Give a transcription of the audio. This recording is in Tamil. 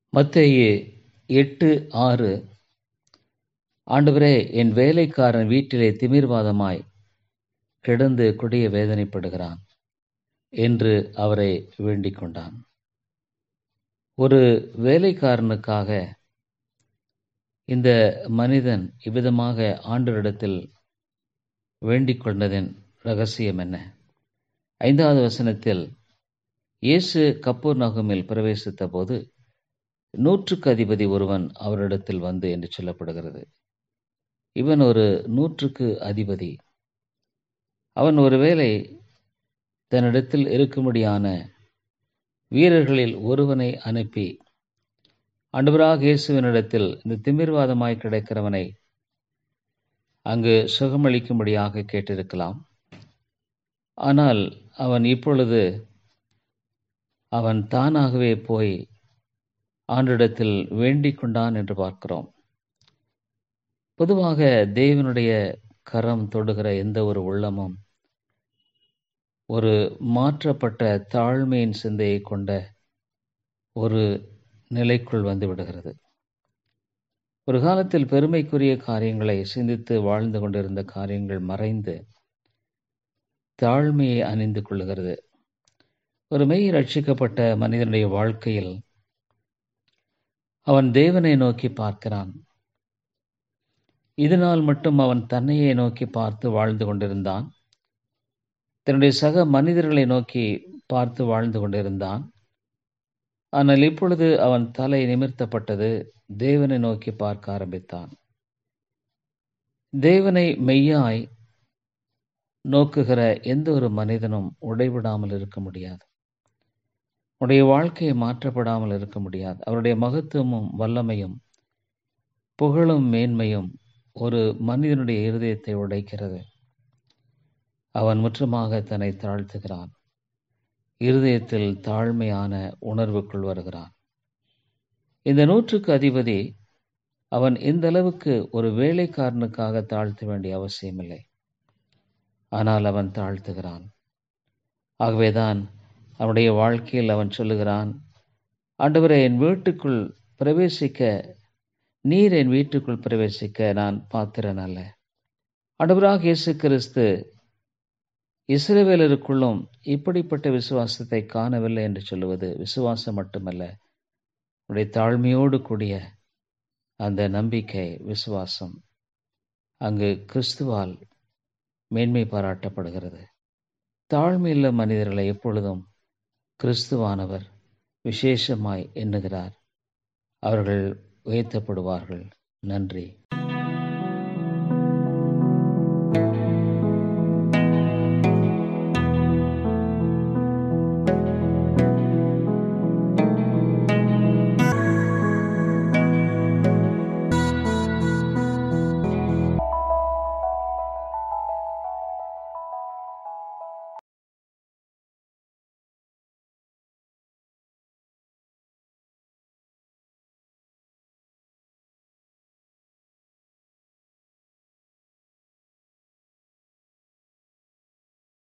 மத்தேயு எட்டு ஆறு ஆண்டவரே என் வேலைக்காரன் வீட்டிலே திமிர்வாதமாய் கிடந்து கொடிய வேதனைப்படுகிறான் என்று அவரை வேண்டிக் கொண்டான் ஒரு வேலைக்காரனுக்காக இந்த மனிதன் இவ்விதமாக ஆண்டவரிடத்தில் வேண்டிக் கொண்டதின் ரகசியம் என்ன ஐந்தாவது வசனத்தில் இயேசு கப்பூர் நகுமில் பிரவேசித்த போது நூற்றுக்கு அதிபதி ஒருவன் அவரிடத்தில் வந்து என்று சொல்லப்படுகிறது இவன் ஒரு நூற்றுக்கு அதிபதி அவன் ஒருவேளை தன்னிடத்தில் இருக்கும்படியான வீரர்களில் ஒருவனை அனுப்பி ஆண்டவராக இயேசுவினிடத்தில் இந்த திமிர்வாதமாய் கிடைக்கிறவனை அங்கு சுகமளிக்கும்படியாக கேட்டிருக்கலாம் ஆனால் அவன் இப்பொழுது அவன் தானாகவே போய் ஆண்டிடத்தில் வேண்டிக் கொண்டான் என்று பார்க்கிறோம் பொதுவாக தேவனுடைய கரம் தொடுகிற எந்த ஒரு உள்ளமும் ஒரு மாற்றப்பட்ட தாழ்மையின் சிந்தையை கொண்ட ஒரு நிலைக்குள் வந்து விடுகிறது ஒரு காலத்தில் பெருமைக்குரிய காரியங்களை சிந்தித்து வாழ்ந்து கொண்டிருந்த காரியங்கள் மறைந்து தாழ்மையை அணிந்து கொள்ளுகிறது ஒரு மெய் ரட்சிக்கப்பட்ட மனிதனுடைய வாழ்க்கையில் அவன் தேவனை நோக்கி பார்க்கிறான் இதனால் மட்டும் அவன் தன்னையே நோக்கி பார்த்து வாழ்ந்து கொண்டிருந்தான் தன்னுடைய சக மனிதர்களை நோக்கி பார்த்து வாழ்ந்து கொண்டிருந்தான் ஆனால் இப்பொழுது அவன் தலை நிமிர்த்தப்பட்டது தேவனை நோக்கி பார்க்க ஆரம்பித்தான் தேவனை மெய்யாய் நோக்குகிற எந்த ஒரு மனிதனும் உடைவிடாமல் இருக்க முடியாது உடைய வாழ்க்கையை மாற்றப்படாமல் இருக்க முடியாது அவருடைய மகத்துவமும் வல்லமையும் புகழும் மேன்மையும் ஒரு மனிதனுடைய இருதயத்தை உடைக்கிறது அவன் முற்றமாக தன்னை தாழ்த்துகிறான் இருதயத்தில் தாழ்மையான உணர்வுக்குள் வருகிறான் இந்த நூற்றுக்கு அதிபதி அவன் இந்த அளவுக்கு ஒரு வேலைக்காரனுக்காக தாழ்த்த வேண்டிய அவசியமில்லை ஆனால் அவன் தாழ்த்துகிறான் ஆகவேதான் அவனுடைய வாழ்க்கையில் அவன் சொல்லுகிறான் ஆண்டவரை என் வீட்டுக்குள் பிரவேசிக்க நீர் என் வீட்டுக்குள் பிரவேசிக்க நான் பாத்திரன் அல்ல ஆண்டவராக இயேசு கிறிஸ்து இஸ்ரவேலருக்குள்ளும் இப்படிப்பட்ட விசுவாசத்தை காணவில்லை என்று சொல்லுவது விசுவாசம் மட்டுமல்ல உடைய தாழ்மையோடு கூடிய அந்த நம்பிக்கை விசுவாசம் அங்கு கிறிஸ்துவால் மேன்மை பாராட்டப்படுகிறது தாழ்மையுள்ள மனிதர்களை எப்பொழுதும் கிறிஸ்துவானவர் விசேஷமாய் எண்ணுகிறார் அவர்கள் உயர்த்தப்படுவார்கள் நன்றி